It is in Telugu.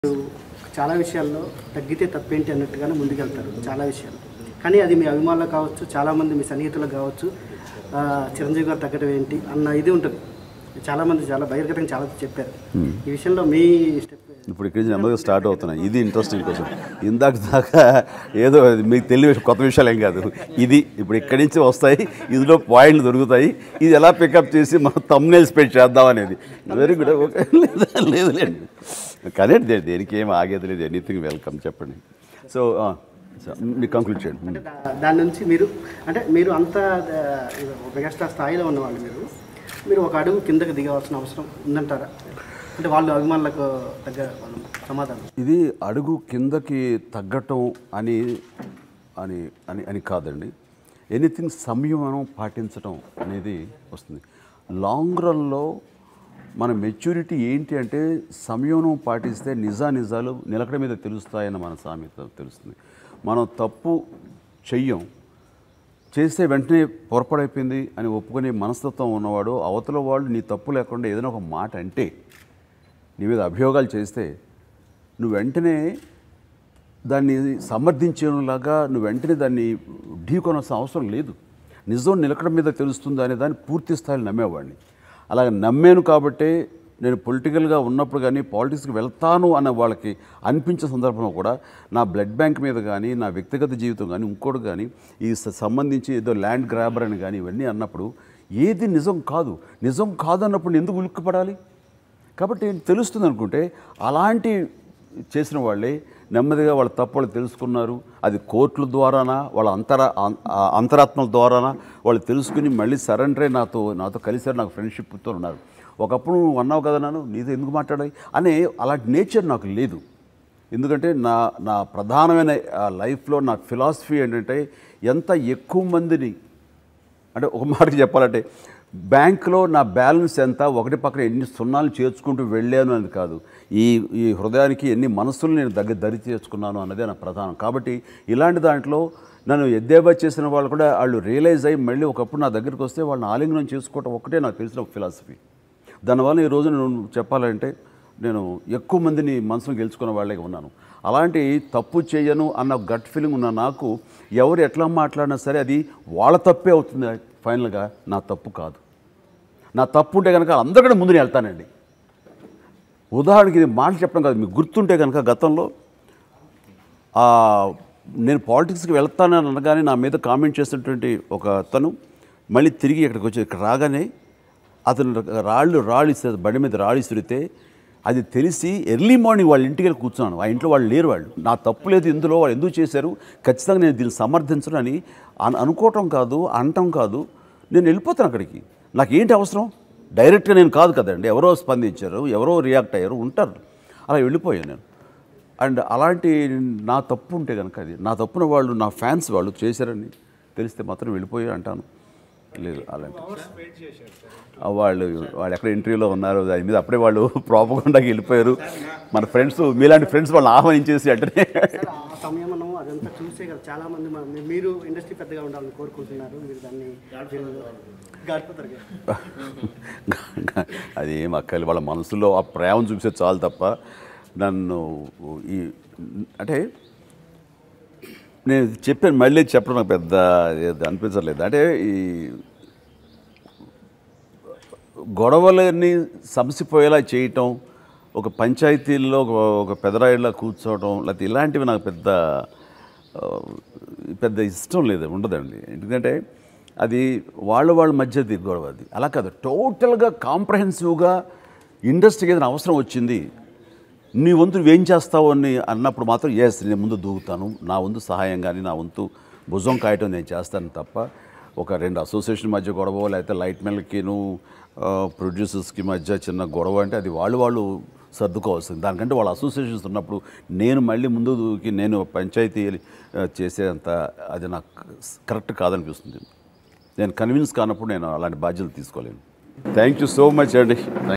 చాలా విషయాల్లో తగ్గితే తప్పేంటి అన్నట్టుగానే ముందుకెళ్తారు చాలా విషయాలు కానీ అది మీ అభిమానులకు కావచ్చు చాలామంది మీ సన్నిహితులకు కావచ్చు ఆ, చిరంజీవి గారు తగ్గడం ఏంటి అన్న ఇది ఉంటుంది చాలామంది చాలా బహిర్గతంగా చాలా చెప్పారు ఈ విషయంలో మీ స్టెప్ ఇప్పుడు ఇక్కడి నుంచి నెమ్మదిగా స్టార్ట్ అవుతున్నాయి ఇది ఇంట్రెస్టింగ్ క్వశ్చన్ ఇందాక దాకా ఏదో అది మీకు తెలియ కొత్త విషయాలు ఏం కాదు ఇది ఇప్పుడు ఇక్కడి నుంచి వస్తాయి ఇందులో పాయింట్లు దొరుకుతాయి ఇది ఎలా పికప్ చేసి మనం తమ్నేల్ స్పెడ్ చేద్దాం అనేది వెరీ గుడ్ ఓకే లేదు లేదండి కానీ దే- దేనికి ఏం ఆగేది లేదు ఎనీథింగ్ వెల్కమ్ చెప్పండి సో మీరు కంక్లూడ్ చేయండి దా- దాని నుంచి మీరు అంటే మీరు అంత ఆ, ఇది ఒక మెగాస్టార్ స్థాయిలో ఉన్నవాళ్ళు మీరు మీరు ఒక అడుగు కిందకి దిగవలసిన అవసరం ఉందంటారా అంటే వాళ్ళు అభిమానులకు తగ్గ వాళ్ళు సమాధానం ఇది అడుగు కిందకి తగ్గటం అని అని అని అని కాదండి ఎనీథింగ్ సంయమనం పాటించడం అనేది వస్తుంది లాంగ్ రన్లో మన మెచ్యూరిటీ ఏంటి అంటే సంయమనం పాటిస్తే నిజా నిజాలు నిలకడ మీద తెలుస్తాయని మన సామెత తెలుస్తుంది మనం తప్పు చెయ్యం చేస్తే వెంటనే పొరపాడైపోయింది అని ఒప్పుకునే మనస్తత్వం ఉన్నవాడు అవతల వాళ్ళు నీ తప్పు లేకుండా ఏదైనా ఒక మాట అంటే నీ మీద అభియోగాలు చేస్తే నువ్వు వెంటనే దాన్ని సమర్థించేలాగా నువ్వు వెంటనే దాన్ని ఢీకొనాల్సిన అవసరం లేదు నిజం నిలకడ మీద తెలుస్తుంది అనే దాన్ని పూర్తి స్థాయిలో నమ్మేవాడిని అలాగే నమ్మాను కాబట్టే నేను పొలిటికల్గా ఉన్నప్పుడు కానీ పాలిటిక్స్కి వెళ్తాను అన్న వాళ్ళకి అనిపించే సందర్భంలో కూడా నా బ్లడ్ బ్యాంక్ మీద కానీ నా వ్యక్తిగత జీవితం కానీ ఇంకోటి కానీ ఈ స- సంబంధించి ఏదో ల్యాండ్ గ్రాబర్ అని కానీ ఇవన్నీ అన్నప్పుడు ఏది నిజం కాదు నిజం కాదు అన్నప్పుడు ఎందుకు ఉలిక్కిపడాలి కాబట్టి తెలుస్తుంది అనుకుంటే అలాంటి చేసిన వాళ్ళే నెమ్మదిగా వాళ్ళ తప్పు వాళ్ళు తెలుసుకున్నారు అది కోర్టుల ద్వారానా వాళ్ళ అంతర అం- ఆ అంతరాత్మల ద్వారానా వాళ్ళు తెలుసుకుని మళ్ళీ సరెండర్ అయి నాతో నాతో కలిసారు నాకు ఫ్రెండ్షిప్తో ఉన్నారు ఒకప్పుడు నువ్వు అన్నావు కదా నాను నీతో ఎందుకు మాట్లాడాలి అనే అలాంటి నేచర్ నాకు లేదు ఎందుకంటే నా నా ప్రధానమైన ఆ లైఫ్లో నా ఫిలాసఫీ ఏంటంటే ఎంత ఎక్కువ మందిని అంటే ఒక మాటకి చెప్పాలంటే బ్యాంకులో నా బ్యాలెన్స్ ఎంత ఒకటి పక్కన ఎన్ని సున్నాలు చేర్చుకుంటూ వెళ్ళాను అని కాదు ఈ ఈ హృదయానికి ఎన్ని మనస్సులు నేను దగ్గర దరి చేర్చుకున్నాను అన్నదే నా ప్రధానం కాబట్టి ఇలాంటి దాంట్లో నన్ను ఎద్దేవా చేసిన వాళ్ళు కూడా వాళ్ళు రియలైజ్ అయ్యి మళ్ళీ ఒకప్పుడు నా దగ్గరికి వస్తే వాళ్ళని ఆలింగనం చేసుకోవటం ఒకటే నాకు తెలిసిన ఒక ఫిలాసఫీ దానివల్ల ఈ రోజు నేను చెప్పాలంటే నేను ఎక్కువ మందిని మనసును గెలుచుకున్న వాళ్ళే ఉన్నాను అలాంటి తప్పు చేయను అన్న గట్ ఫీలింగ్ ఉన్న నాకు ఎవరు ఎట్లా మాట్లాడినా సరే అది వాళ్ళ తప్పే అవుతుంది ఫైనల్గా నా తప్పు కాదు నా తప్పు ఉంటే కనుక అందరికంటే ముందు నేను వెళ్తానండి ఉదాహరణకి ఇది మాట చెప్పడం కాదు మీకు గుర్తుంటే కనుక గతంలో ఆ, నేను పాలిటిక్స్కి వెళ్తానని అనగానే నా మీద కామెంట్ చేసినటువంటి ఒక అతను మళ్ళీ తిరిగి ఇక్కడికి వచ్చి ఇక్కడ రాగానే అతను రాళ్ళు రాళ్ళు ఇస్తే బండి మీద రాళ్ళు ఇసిరితే అది తెలిసి ఎర్లీ మార్నింగ్ వాళ్ళ ఇంటికి వెళ్ళి కూర్చున్నాను ఆ ఇంట్లో వాళ్ళు లేరు వాళ్ళు నా తప్పు లేదు ఇందులో వాళ్ళు ఎందుకు చేశారు ఖచ్చితంగా నేను దీన్ని సమర్థించను అని అను- అనుకోవటం కాదు అనటం కాదు నేను వెళ్ళిపోతాను అక్కడికి నాకేంటి అవసరం డైరెక్ట్గా నేను కాదు కదండి ఎవరో స్పందించారు ఎవరో రియాక్ట్ అయ్యారు ఉంటారు అలా వెళ్ళిపోయాను నేను అండ్ అలాంటి నా తప్పు ఉంటే కనుక అది నా తప్పున వాళ్ళు నా ఫ్యాన్స్ వాళ్ళు చేశారని తెలిస్తే మాత్రం వెళ్ళిపోయి అంటాను లేదు అలాంటి ఆ వాళ్ళు వాళ్ళు ఎక్కడ ఇంటర్వ్యూలో ఉన్నారు దాని మీద అప్పుడే వాళ్ళు ప్రాపకుండాకి వెళ్ళిపోయారు మన ఫ్రెండ్స్ మీలాంటి ఫ్రెండ్స్ వాళ్ళని ఆహ్వానించేసి అంటే సార్ ఆ సమయంలో అదంతా చూసే కదా చాలా మంది మ- మీ- మీరు ఇండస్ట్రీ పెద్దగా ఉండాలని కోరుకుంటున్నారు మీరు దాన్ని గాడిపోతారు కదా. అది ఏం అక్కర్లేదు వాళ్ళ మనసులో ఆ ప్రేమ చూపిస్తే చాలు తప్ప నన్ను ఈ అంటే నేను చెప్పాను మళ్ళీ చెప్పడం నాకు పెద్ద ఏది అనిపించలేదు అంటే ఈ గొడవలని సమసిపోయేలా చేయటం ఒక పంచాయతీల్లో ఒక ఒక పెదరాయిలా కూర్చోవడం లేకపోతే ఇలాంటివి నాకు పెద్ద ఆ, పెద్ద ఇష్టం లేదు ఉండదండి ఎందుకంటే అది వాళ్ళ వాళ్ళ మధ్యది గొడవ అది అలా కాదు టోటల్గా కాంప్రహెన్సివ్గా ఇండస్ట్రీకి ఏదైనా అవసరం వచ్చింది నీ వంతు నువ్వేం చేస్తావు అని అన్నప్పుడు మాత్రం ఎస్ నేను ముందు దూకుతాను నా వంతు సహాయం కానీ నా వంతు భుజం కాయటం నేను చేస్తాను తప్ప ఒక రెండు అసోసియేషన్ మధ్య గొడవ లేకపోతే లైట్ మెన్లకిను ప్రొడ్యూసర్స్కి మధ్య చిన్న గొడవ అంటే అది వాళ్ళు వాళ్ళు సర్దుకోవాల్సింది దానికంటే వాళ్ళ అసోసియేషన్స్ ఉన్నప్పుడు నేను మళ్ళీ ముందు దూకి నేను పంచాయతీ ఆ, చేసేంత అది నాకు కరెక్ట్ కాదనిపిస్తుంది నేను కన్విన్స్ కానప్పుడు నేను అలాంటి బాధ్యతలు తీసుకోలేను థ్యాంక్ యూ సో మచ్ అండి